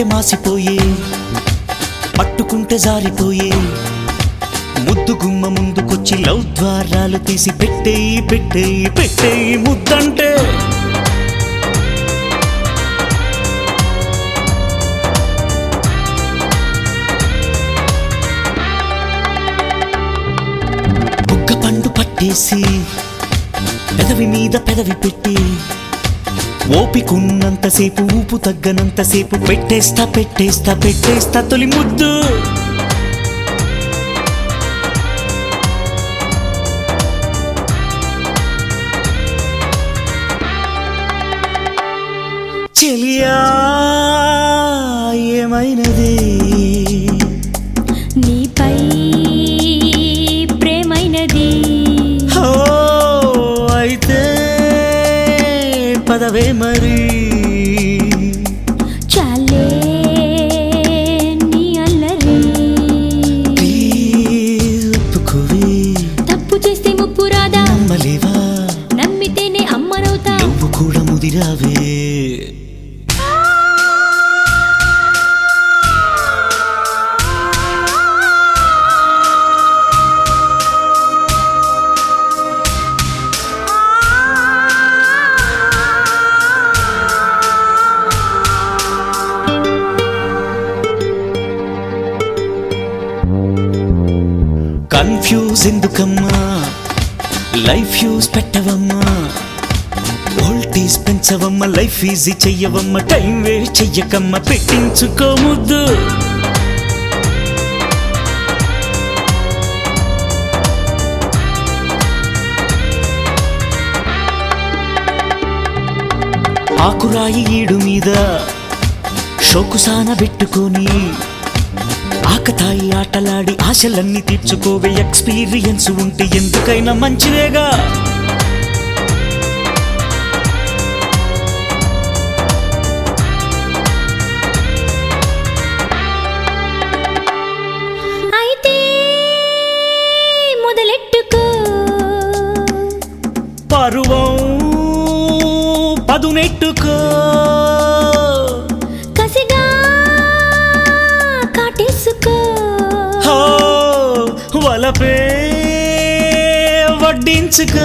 ముట్టుకుంటే మాసిపోయే పట్టుకుంటే జారిపోయే ముద్దు గుమ్మ ముందుకొచ్చి లవ్ ద్వారాలు తీసి పెట్టేయి పెట్టేయి పెట్టేయి ముద్దంటే బుగ్గ పండు పట్టేసి పెదవి మీద పెదవి పెట్టి ఓపికున్నంతసేపు ఊపు తగ్గనంతసేపు పెట్టేస్తా పెట్టేస్తా పెట్టేస్తా తొలి ముద్దు చెలియా ఏమైనది నీపై ప్రేమైనది హో అయితే పదవే మరి చాలే నీ అల్లరి ప్లీజ్ ఒప్పుకోవే తప్పు చేస్తే ముప్పు రాదా నమ్మలేవా నమ్మితేనే అమ్మనవుతా నువ్వు కూడా ముదిరావే కన్ఫ్యూజ్ ఎందుకమ్మా లైఫ్ యూస్ పెట్టవమ్మా వోల్టేజ్ పెంచవమ్మ లైఫ్ ఈజీ చెయ్యవమ్మ టైం వేస్ట్ చెయ్యకమ్మ పెట్టించుకోముద్దు ఆకురాయి ఈడు మీద షోకుసాన పెట్టుకొని ఆకతాయి ఆటలాడి ఆశలన్నీ తీర్చుకోవే ఎక్స్పీరియన్స్ ఉంటే ఎందుకైనా మంచిదేగా అయితే మొదలెట్టుకో పరువం పదునెట్టుకో కసిగా కాటేసుకో హో వలపే వడ్డించుకో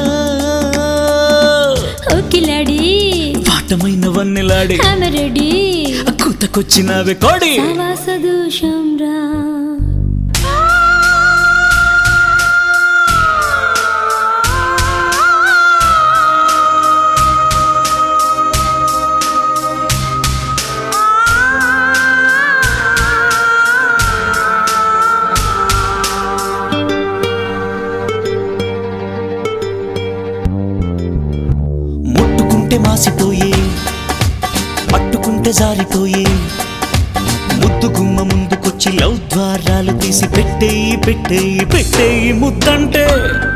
ఓకిలాడి పాటమైన వన్నెలాడి రెడీ కూతకొచ్చినవే కోడి సవాస దోషం రా ముట్టుకుంటే మాసిపోయే పట్టుకుంటే జారిపోయే ముద్దు గుమ్మ ముందుకొచ్చి లవ్ ద్వారాలు తీసి పెట్టేయి పెట్టేయి పెట్టేయి ముద్దంటే